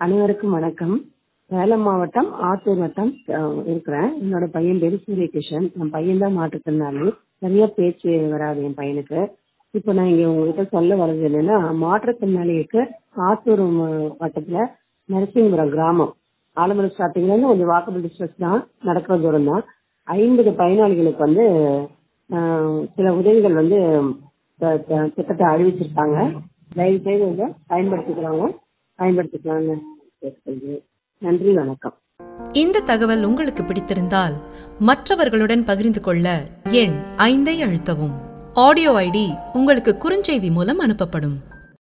அனைவருக்கும் வணக்கம் சேலம் மாவட்டம் ஆத்தூர் வட்டம் அஹ், இருக்கிறேன் என்னோட பையன் பேரு சூரியகிருஷ்ணன் என் பையன் தான் மாற்றுத்திறனாளி நிறைய பேச்சு வராது என் பையனுக்கு இப்போ நான் இங்க உங்ககிட்ட சொல்ல வர்றது என்னன்னா மாற்றுத்திறனாளிகளுக்கு ஆத்தூர் ம- வட்டத்துல நரசிங்கபுரம் கிராமம் ஆலமரம் ஸ்டார்டிங்ல இருந்து கொஞ்சம் வாக்கபிள் டிஸ்டன்ஸ் தான் நடக்கிற தூரம் தான் ஐம்பது பயனாளிகளுக்கு வந்து அஹ், சில உதவிகள் வந்து த- த- திட்டத்தை அறிவிச்சிருக்காங்க தயவு செய்து இதை பயன்படுத்திக்கிறாங்க பயன்படுத்திக்கலாம்னு கேட்டுக்கொள்கிறேன் நன்றி வணக்கம் இந்த தகவல் உங்களுக்கு பிடித்திருந்தால் மற்றவர்களுடன் பகிர்ந்து கொள்ள எண் ஐந்தை அழுத்தவும் ஆடியோ ஐடி உங்களுக்கு குறுஞ்செய்தி மூலம் அனுப்பப்படும்